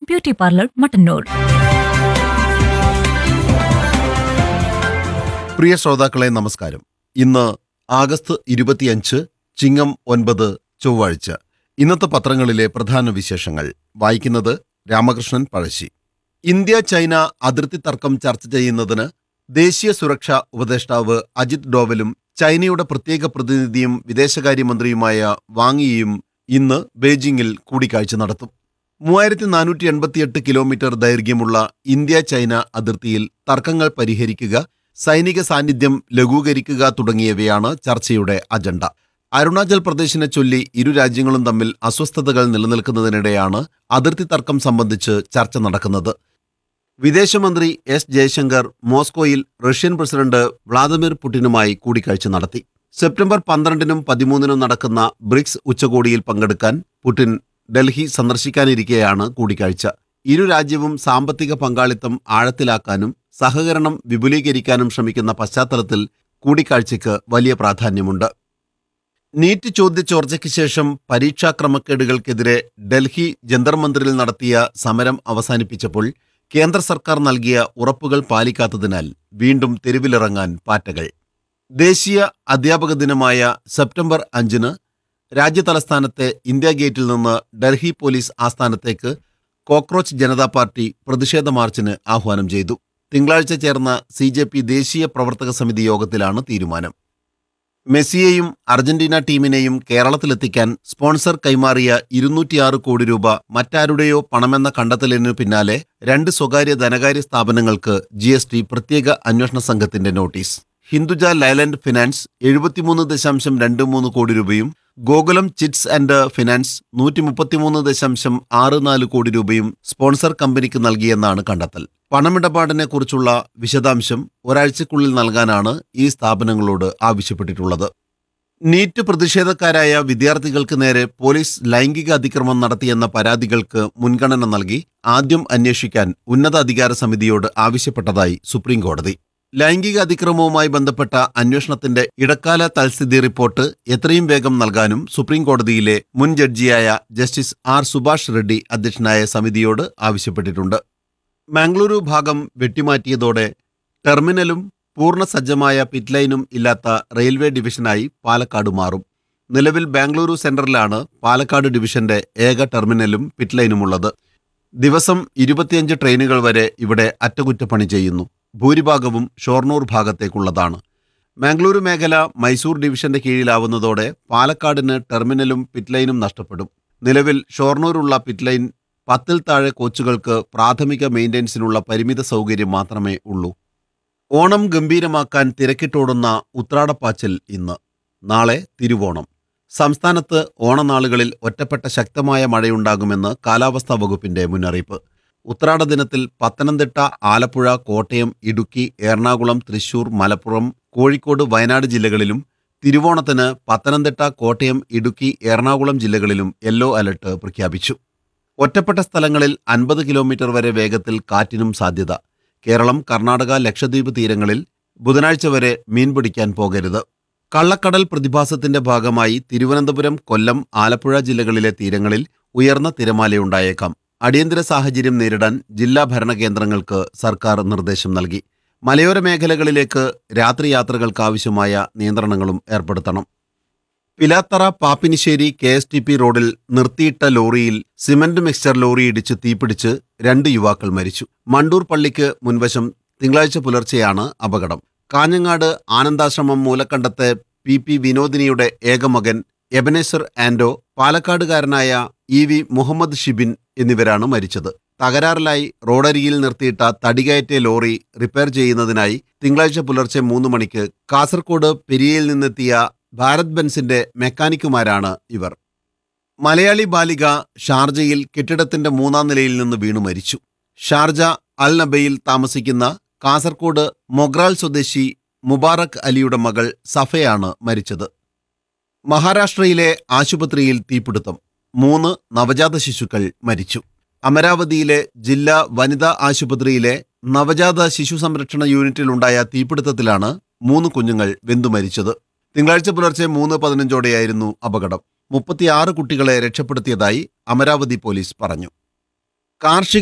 beauty parlour Mattannur പ്രിയ ശ്രോതാക്കളെ നമസ്കാരം ഇന്ന് ആഗസ്റ്റ് ഇരുപത്തിയഞ്ച് ചിങ്ങം ഒൻപത് ചൊവ്വാഴ്ച ഇന്നത്തെ പത്രങ്ങളിലെ പ്രധാന വിശേഷങ്ങൾ വായിക്കുന്നത് രാമകൃഷ്ണൻ പഴശ്ശി ഇന്ത്യ ചൈന അതിർത്തി തർക്കം ചർച്ച ചെയ്യുന്നതിന് ദേശീയ സുരക്ഷാ ഉപദേഷ്ടാവ് അജിത് ഡോവലും ചൈനയുടെ പ്രത്യേക പ്രതിനിധിയും വിദേശകാര്യമന്ത്രിയുമായ വാങ്ങിയും ഇന്ന് ബെയ്ജിംഗിൽ കൂടിക്കാഴ്ച നടത്തും മൂവായിരത്തി നാനൂറ്റി എൺപത്തിയെട്ട് കിലോമീറ്റർ ദൈർഘ്യമുള്ള ഇന്ത്യ ചൈന അതിർത്തിയിൽ തർക്കങ്ങൾ പരിഹരിക്കുക സൈനിക സാന്നിധ്യം ലഘൂകരിക്കുക തുടങ്ങിയവയാണ് ചർച്ചയുടെ അജണ്ട അരുണാചൽ പ്രദേശിനെ ചൊല്ലി ഇരു രാജ്യങ്ങളും തമ്മിൽ അസ്വസ്ഥതകൾ നിലനിൽക്കുന്നതിനിടെയാണ് അതിർത്തി തർക്കം സംബന്ധിച്ച് ചർച്ച നടക്കുന്നത് വിദേശമന്ത്രി എസ് ജയശങ്കർ മോസ്കോയിൽ റഷ്യൻ പ്രസിഡന്റ് വ്ളാദിമിർ പുടിനുമായി കൂടിക്കാഴ്ച നടത്തി സെപ്റ്റംബർ പന്ത്രണ്ടിനും പതിമൂന്നിനും നടക്കുന്ന ബ്രിക്സ് ഉച്ചകോടിയിൽ പങ്കെടുക്കാൻ പുടിൻ ഡൽഹി സന്ദർശിക്കാനിരിക്കെയാണ് കൂടിക്കാഴ്ച ഇരു രാജ്യവും സാമ്പത്തിക പങ്കാളിത്തം ആഴത്തിലാക്കാനും സഹകരണം വിപുലീകരിക്കാനും ശ്രമിക്കുന്ന പശ്ചാത്തലത്തിൽ കൂടിക്കാഴ്ചയ്ക്ക് വലിയ പ്രാധാന്യമുണ്ട് നീറ്റ് ചോദ്യചോർച്ചയ്ക്ക് ശേഷം പരീക്ഷാ ക്രമക്കേടുകൾക്കെതിരെ ഡൽഹി ജന്തർ മന്ദിറിൽ നടത്തിയ സമരം അവസാനിപ്പിച്ചപ്പോൾ കേന്ദ്ര സർക്കാർ നൽകിയ ഉറപ്പുകൾ പാലിക്കാത്തതിനാൽ വീണ്ടും തെരുവിലിറങ്ങാൻ പാറ്റകൾ ദേശീയ അധ്യാപക ദിനമായ സെപ്റ്റംബർ അഞ്ചിന് രാജ്യതലസ്ഥാനത്തെ ഇന്ത്യ ഗേറ്റിൽ നിന്ന് ഡൽഹി പോലീസ് ആസ്ഥാനത്തേക്ക് കോക്രോച്ച് ജനതാ പാർട്ടി പ്രതിഷേധ മാർച്ചിന് ആഹ്വാനം ചെയ്തു തിങ്കളാഴ്ച ചേർന്ന സി ജെ പി ദേശീയ പ്രവർത്തക സമിതി യോഗത്തിലാണ് തീരുമാനം മെസ്സിയെയും അർജന്റീന ടീമിനെയും കേരളത്തിലെത്തിക്കാൻ സ്പോൺസർ കൈമാറിയ ഇരുന്നൂറ്റിയാറ് കോടി രൂപ മറ്റാരുടെയോ പണമെന്ന കണ്ടെത്തലിനു പിന്നാലെ രണ്ട് സ്വകാര്യ ധനകാര്യ സ്ഥാപനങ്ങൾക്ക് ജി എസ് ടി പ്രത്യേക അന്വേഷണ സംഘത്തിന്റെ നോട്ടീസ് ഹിന്ദുജ ലൈലൻഡ് ഫിനാൻസ് എഴുപത്തിമൂന്ന് ദശാംശം രണ്ട് മൂന്ന് കോടി രൂപയും ഗോകുലം ചിറ്റ്സ് ആൻഡ് ഫിനാൻസ് നൂറ്റി മുപ്പത്തിമൂന്ന് ദശാംശം ആറ് നാല് കോടി രൂപയും സ്പോൺസർ കമ്പനിക്ക് നൽകിയെന്നാണ് കണ്ടെത്തൽ പണമിടപാടിനെ കുറിച്ചുള്ള വിശദാംശം ഒരാഴ്ചക്കുള്ളിൽ നൽകാനാണ് ഈ സ്ഥാപനങ്ങളോട് ആവശ്യപ്പെട്ടിട്ടുള്ളത് നീറ്റ് പ്രതിഷേധക്കാരായ വിദ്യാർത്ഥികൾക്ക് നേരെ പോലീസ് ലൈംഗിക അതിക്രമം നടത്തിയെന്ന പരാതികൾക്ക് മുൻഗണന നൽകി ആദ്യം അന്വേഷിക്കാൻ ഉന്നത അധികാര സമിതിയോട് ആവശ്യപ്പെട്ടതായി സുപ്രീം കോടതി ലൈംഗിക അതിക്രമവുമായി ബന്ധപ്പെട്ട അന്വേഷണത്തിന്റെ ഇടക്കാല തൽസ്ഥിതി റിപ്പോർട്ട് എത്രയും വേഗം നൽകാനും സുപ്രീം കോടതിയിലെ മുൻ ജഡ്ജിയായ ജസ്റ്റിസ് ആർ സുഭാഷ് റെഡ്ഡി അധ്യക്ഷനായ സമിതിയോട് ആവശ്യപ്പെട്ടിട്ടുണ്ട് മംഗളൂരു ഭാഗം വെട്ടിമാറ്റിയതോടെ ടെർമിനലും പൂർണ്ണ സജ്ജമായ പിറ്റ് ലൈനും ഇല്ലാത്ത റെയിൽവേ ഡിവിഷനായി പാലക്കാട് മാറും നിലവിൽ ബാംഗ്ലൂരു സെൻട്രലിലാണ് പാലക്കാട് ഡിവിഷന്റെ ഏക ടെർമിനലും പിറ്റ് ലൈനുമുള്ളത് ദിവസം ഇരുപത്തിയഞ്ച് ട്രെയിനുകൾ വരെ ഇവിടെ അറ്റകുറ്റപ്പണി ചെയ്യുന്നു ഭൂരിഭാഗവും ഷൊർണൂർ ഭാഗത്തേക്കുള്ളതാണ് മാംഗ്ലൂരു മേഖല മൈസൂർ ഡിവിഷന്റെ കീഴിലാവുന്നതോടെ പാലക്കാടിന് ടെർമിനലും പിറ്റ് ലൈനും നഷ്ടപ്പെടും നിലവിൽ ഷൊർണൂരുള്ള പിറ്റ് ലൈൻ പത്തിൽ താഴെ കോച്ചുകൾക്ക് പ്രാഥമിക മെയിൻ്റെനൻസിനുള്ള പരിമിത സൗകര്യം മാത്രമേ ഉള്ളൂ ഓണം ഗംഭീരമാക്കാൻ തിരക്കിട്ടോടുന്ന ഉത്രാടപ്പാച്ചിൽ ഇന്ന് നാളെ തിരുവോണം സംസ്ഥാനത്ത് ഓണനാളുകളിൽ ഒറ്റപ്പെട്ട ശക്തമായ മഴയുണ്ടാകുമെന്ന് കാലാവസ്ഥാ വകുപ്പിന്റെ മുന്നറിയിപ്പ് ഉത്രാട ദിനത്തിൽ പത്തനംതിട്ട ആലപ്പുഴ കോട്ടയം ഇടുക്കി എറണാകുളം തൃശൂർ മലപ്പുറം കോഴിക്കോട് വയനാട് ജില്ലകളിലും തിരുവോണത്തിന് പത്തനംതിട്ട കോട്ടയം ഇടുക്കി എറണാകുളം ജില്ലകളിലും യെല്ലോ അലർട്ട് പ്രഖ്യാപിച്ചു ഒറ്റപ്പെട്ട സ്ഥലങ്ങളിൽ അൻപത് കിലോമീറ്റർ വരെ വേഗത്തിൽ കാറ്റിനും സാധ്യത കേരളം കർണാടക ലക്ഷദ്വീപ് തീരങ്ങളിൽ ബുധനാഴ്ച വരെ മീൻ പിടിക്കാൻ പോകരുത് കള്ളക്കടൽ പ്രതിഭാസത്തിന്റെ ഭാഗമായി തിരുവനന്തപുരം കൊല്ലം ആലപ്പുഴ ജില്ലകളിലെ തീരങ്ങളിൽ ഉയർന്ന തിരമാലയുണ്ടായേക്കാം അടിയന്തര സാഹചര്യം നേരിടാൻ ജില്ലാ ഭരണകേന്ദ്രങ്ങൾക്ക് സർക്കാർ നിർദ്ദേശം നൽകി മലയോര മേഖലകളിലേക്ക് രാത്രി യാത്രകൾക്ക് ആവശ്യമായ നിയന്ത്രണങ്ങളും ഏർപ്പെടുത്തണം Pilathara Pappinisseri K S T P റോഡിൽ നിർത്തിയിട്ട ലോറിയിൽ സിമന്റ് മിക്സ്ചർ ലോറി ഇടിച്ച് തീപിടിച്ച് രണ്ട് യുവാക്കൾ മരിച്ചു മണ്ടൂർ പള്ളിക്ക് മുൻവശം തിങ്കളാഴ്ച പുലർച്ചെയാണ് അപകടം കാഞ്ഞങ്ങാട് ആനന്ദാശ്രമം മൂലക്കണ്ടത്തെ പി പി വിനോദിനിയുടെ ഏകമകൻ എബനേശ്വർ ആൻഡോ പാലക്കാടുകാരനായ ഇ വി മുഹമ്മദ് ഷിബിൻ എന്നിവരാണ് മരിച്ചത് തകരാറിലായി റോഡരികിൽ നിർത്തിയിട്ട തടികയറ്റിയ ലോറി റിപ്പയർ ചെയ്യുന്നതിനായി തിങ്കളാഴ്ച പുലർച്ചെ മൂന്ന് മണിക്ക് കാസർഗോഡ് പെരിയയിൽ നിന്നെത്തിയ ഭാരത് ബെൻസിന്റെ മെക്കാനിക്കുമാരാണ് ഇവർ മലയാളി ബാലിക ഷാർജയിൽ കെട്ടിടത്തിന്റെ മൂന്നാം നിലയിൽ നിന്ന് വീണു മരിച്ചു ഷാർജ അൽ നബയിൽ താമസിക്കുന്ന കാസർഗോഡ് മൊഗ്രാൽ സ്വദേശി മുബാറക് അലിയുടെ മകൾ സഫയാണ് മരിച്ചത് മഹാരാഷ്ട്രയിലെ ആശുപത്രിയിൽ തീപിടുത്തം മൂന്ന് നവജാത ശിശുക്കൾ മരിച്ചു അമരാവതിയിലെ ജില്ലാ വനിതാ ആശുപത്രിയിലെ നവജാത ശിശു സംരക്ഷണ യൂണിറ്റിലുണ്ടായ തീപിടുത്തത്തിലാണ് മൂന്ന് കുഞ്ഞുങ്ങൾ വെന്തുമരിച്ചത് തിങ്കളാഴ്ച പുലർച്ചെ മൂന്ന് പതിനഞ്ചോടെയായിരുന്നു അപകടം മുപ്പത്തിയാറ് കുട്ടികളെ രക്ഷപ്പെടുത്തിയതായി അമരാവതി പോലീസ് പറഞ്ഞു കാർഷിക